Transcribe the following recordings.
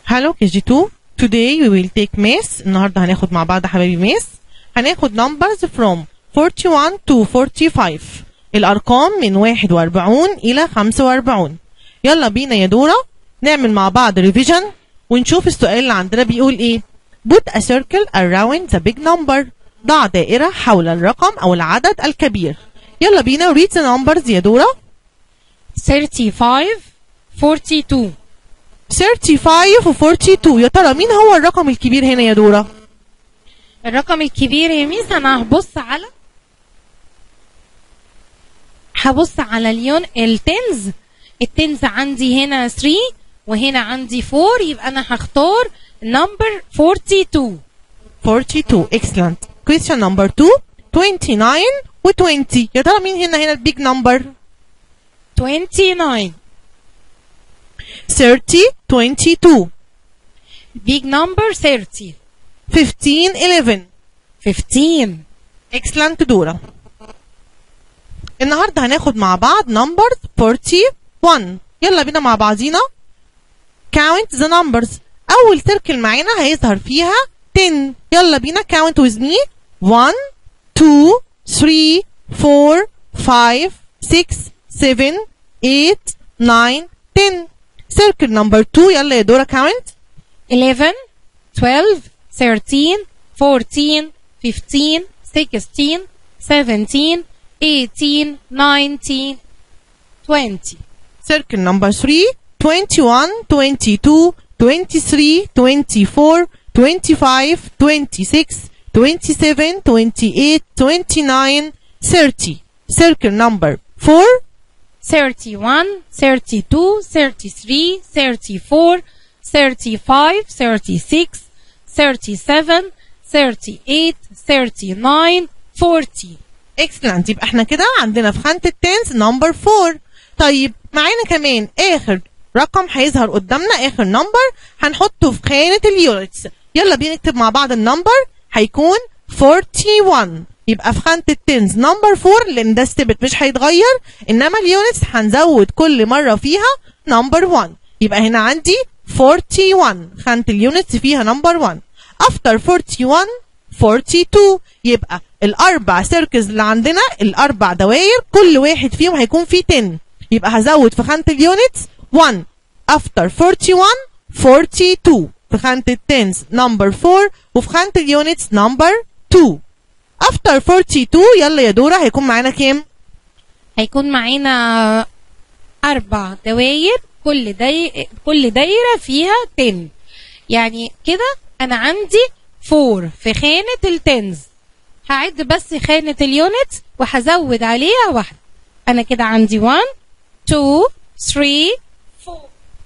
Hello KG2 Today we will take math النهارده هناخد مع بعض يا حبايبي math هناخد numbers from 41 to 45 الأرقام من 41 إلى 45 يلا بينا يا دورة نعمل مع بعض revision ونشوف السؤال اللي عندنا بيقول إيه Put a circle around the big number ضع دائرة حول الرقم أو العدد الكبير يلا بينا read the numbers يا دورة 35 42 35 و 42 يا ترى مين هو الرقم الكبير هنا يا دورة الرقم الكبير يا ميس انا هبص على هبص على اليون التنز التنز عندي هنا 3 وهنا عندي 4 يبقى انا هختار نمبر 42 42 excellent question number 2 29 و 20 يا ترى مين هنا هنا البيج نمبر 29 30 22 big number 30 15 11 15 excellent دورة النهارده هناخد مع بعض numbers 41 يلا بينا مع بعضينا count the numbers أول سيركل معانا هيظهر فيها 10 يلا بينا count with me 1 2 3 4 5 6 7 8 9 10 سيركل نمبر 2 يلا يا دورة count 11 12 13 14 15 16 17 18 19 20 Circle number 3 21 22 23 24 25 26 27 28 29 30 Circle number 4 31 32 33 34 35 36 37 38 39 40 Excellent يبقى احنا كده عندنا في خانة التنس نمبر 4 طيب معانا كمان اخر رقم هيظهر قدامنا اخر نمبر هنحطه في خانة اليونتس يلا بينا نكتب مع بعض النمبر هيكون 41 يبقى في خانة التنس نمبر 4 لان ده ستيبت مش هيتغير انما اليونتس هنزود كل مرة فيها نمبر 1 يبقى هنا عندي 41 خانة اليونتس فيها نمبر 1 after 41 42 يبقى الاربع سيركلز اللي عندنا الاربع دوائر كل واحد فيهم هيكون فيه 10 يبقى هزود في خانة اليونتس 1 after 41 42 في خانة التنس نمبر 4 وفي خانة اليونتس نمبر 2 after 42 يلا يا دورة هيكون معانا كام؟ هيكون معانا أربع دواير كل داي... كل دايرة فيها 10 يعني كده أنا عندي 4 في خانة التنز هعد بس خانة اليونت وهزود عليها واحدة أنا كده عندي 1 2 3 4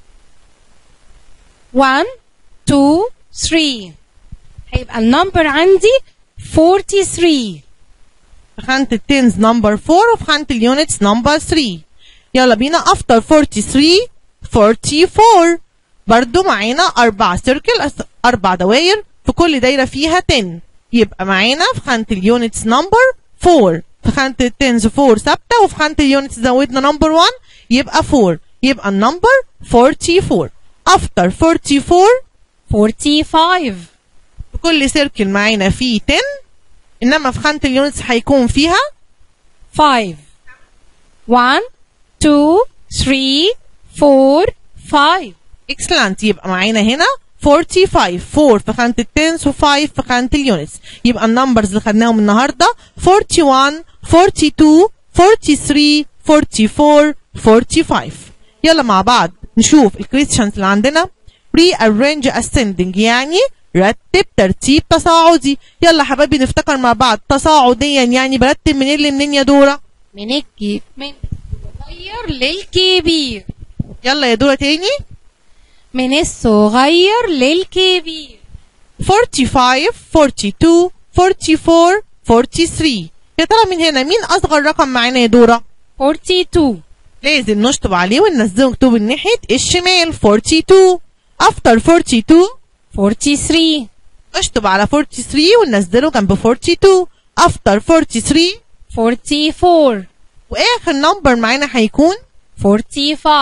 1 2 3 هيبقى النمبر عندي 43 في خانة التنس نمبر 4 وفي خانة اليونتس نمبر 3 يلا بينا after 43 44 برضو معانا أربع سيركل أربع دوائر في كل دايرة فيها 10 يبقى معانا في خانة اليونتس نمبر 4 في خانة التنس 4 ثابتة وفي خانة اليونتس زودنا نمبر 1 يبقى 4 يبقى النمبر 44 after 44 45 في كل سيركل معانا فيه 10 انما في خانة اليونتس هيكون فيها 5 1 2 3 4 5 excellent يبقى معانا هنا 45 4 في خانة التنس و5 في خانة اليونتس يبقى النمبرز اللي خدناهم النهارده 41 42 43 44 45 يلا مع بعض نشوف الكويستشنز اللي عندنا rearrange ascending يعني رتب ترتيب تصاعدي يلا حبايبي نفتكر مع بعض تصاعديا يعني برتب منين لمنين يا دورة من الكي من الصغير للكبير يلا يا دورة تاني من الصغير للكبير 45 42 44 43 يا ترى من هنا مين اصغر رقم معانا يا دورة 42 لازم نشطب عليه وننزله مكتوب من ناحية الشمال 42 after 42 43 اشطب على 43 وننزله جنب 42 after 43 44 واخر نمبر معانا هيكون 45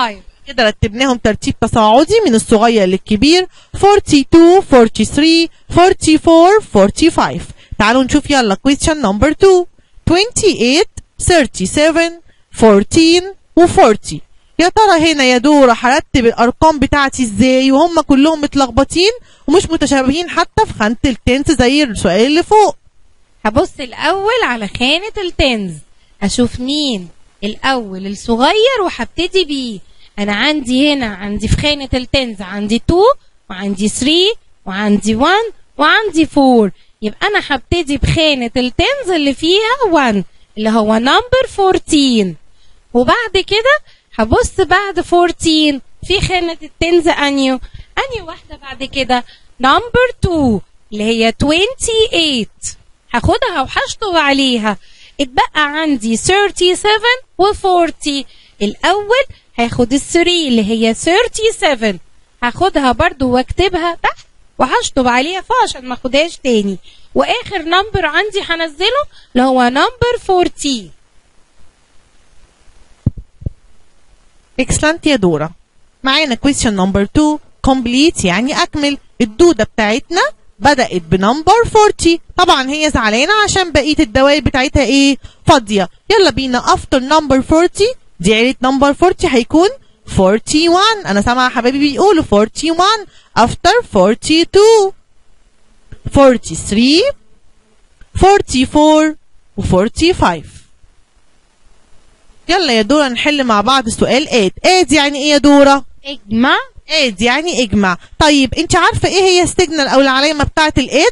كده رتبناهم ترتيب تصاعدي من الصغير للكبير 42 43 44 45 تعالوا نشوف يلا question number 2 28 37 14 و40 يا ترى هنا يا دورة هرتب الأرقام بتاعتي ازاي وهم كلهم متلخبطين ومش متشابهين حتى في خانة التنس زي السؤال اللي فوق هبص الأول على خانة التنز أشوف مين الأول الصغير وهبتدي بيه أنا عندي هنا عندي في خانة التنز عندي 2 وعندي 3 وعندي 1 وعندي 4 يبقى أنا هبتدي بخانة التنز اللي فيها 1 اللي هو نمبر 14 وبعد كده هبص بعد 14 في خانة التنز أنيو أنيو واحدة بعد كده نمبر 2 اللي هي 28 هاخدها وهشطب عليها اتبقى عندي 37 و 40 الأول هاخد ال 3 اللي هي 37 هاخدها برضو واكتبها تحت وهشطب عليها فوق عشان ما اخدهاش تاني واخر نمبر عندي هنزله اللي هو نمبر 14 excellent يا دورة معانا question number 2 complete يعني أكمل الدودة بتاعتنا بدأت بنمبر 40 طبعا هي زعلانة عشان بقية الدوائر بتاعتها ايه فاضية يلا بينا after number 40 دي عيلة نمبر 40 هيكون 41 أنا سامعة حبايبي بيقولوا 41 after 42 43 44 و 45 يلا يا دورة نحل مع بعض سؤال اد اد يعني ايه يا دورة اجمع اد يعني اجمع طيب انت عارفة ايه هي السيجنال او العلامة بتاعة الاد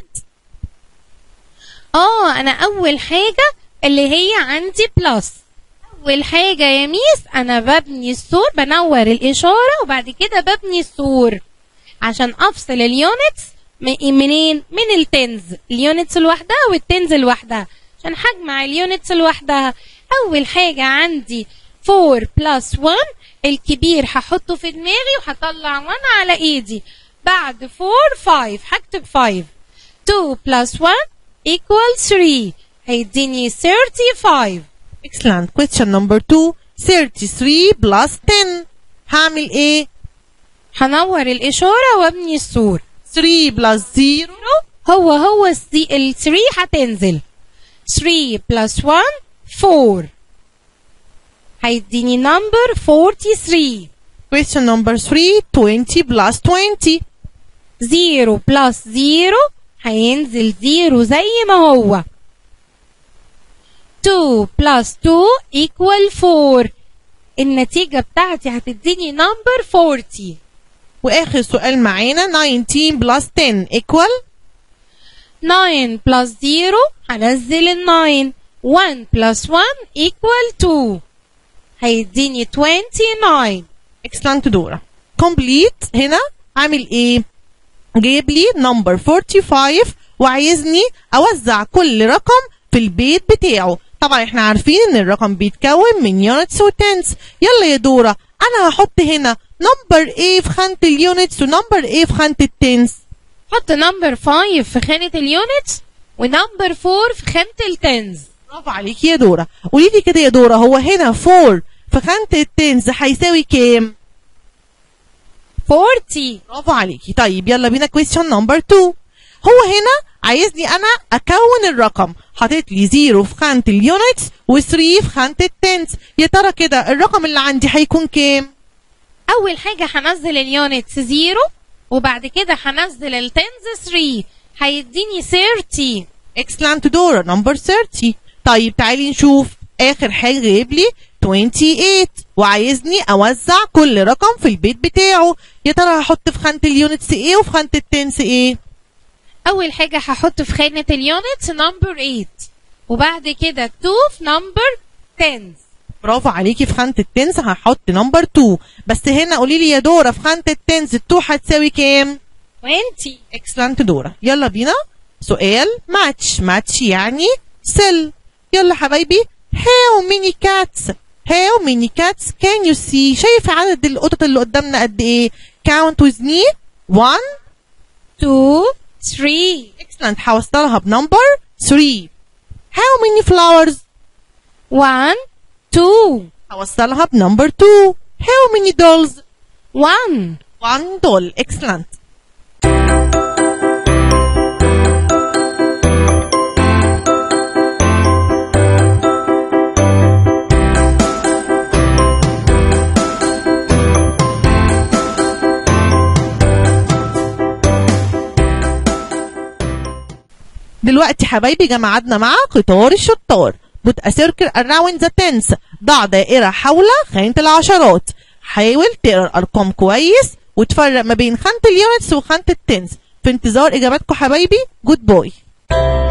اه انا اول حاجة اللي هي عندي بلس اول حاجة يا ميس انا ببني السور بنور الاشارة وبعد كده ببني السور عشان افصل اليونتس م- منين من التنز اليونتس لوحدها والتنز لوحدها عشان هجمع اليونتس لوحدها اول حاجة عندي 4 بلس 1 الكبير هحطه في دماغي وهطلع 1 على ايدي بعد 4 5 هكتب 5 2 plus 1 equals 3 هيديني 35 excellent question number 2 33 plus 10 هعمل ايه هنور الإشارة وابني السور 3 plus 0 هو هو السي- ال 3 هتنزل 3 plus 1 4 هيديني number 43 question number 3 20 plus 20 0 plus 0 هينزل 0 زي ما هو 2 plus 2 equal 4 النتيجة بتاعتي هتديني number 40 واخر سؤال معانا 19 plus 10 equal 9 plus 0 هنزل ال 9 1 plus 1 equal 2 هيديني 29 excellent دورة complete هنا عامل ايه جايب لي number 45 وعايزني اوزع كل رقم في البيت بتاعه طبعا احنا عارفين ان الرقم بيتكون من يونتس وتنس يلا يا دورة انا هحط هنا نمبر ايه في خانة اليونتس ونمبر ايه في خانة التنس حط نمبر 5 في خانة اليونتس ونمبر 4 في خانة التنز برافو عليكي يا دورة قولي لي كده يا دورة هو هنا 4 في خانة التنس هيساوي كام 40 برافو عليكي طيب يلا بينا question number 2 هو هنا عايزني انا اكون الرقم حاطط لي 0 في خانة اليونتس و3 في خانة التنس يا ترى كده الرقم اللي عندي هيكون كام أول حاجة هنزل اليونتس 0 وبعد كده هنزل التنز 3 هيديني 30 excellent دورة number 30 طيب تعالي نشوف اخر حاجة جايب لي 28 وعايزني اوزع كل رقم في البيت بتاعه يا ترى هحط في خانة اليونتس ايه وفي خانة التنس ايه أول حاجة هحط في خانة اليونتس نمبر 8 وبعد كده 2 في نمبر 10 برافو عليكي في خانة التنس هحط نمبر 2 بس هنا قولي لي يا دورة في خانة التنس 2 هتساوي كام 20 اكسلنت دورة يلا بينا سؤال ماتش ماتش يعني سل يلا حبايبي how many cats how many cats can you see شايف عدد القطط اللي قدامنا قد ايه count with me 1 2 3 excellent هوصلها بنمبر 3 how many flowers 1 2 هوصلها بنمبر 2 how many dolls 1 one doll excellent دلوقتي حبايبي جمعتنا مع قطار الشطار put a circle around the tens ضع دائرة حول خانة العشرات حاول تقرا الأرقام كويس وتفرق ما بين خانة اليونتس وخانة التنس في انتظار إجاباتكم حبايبي جود باي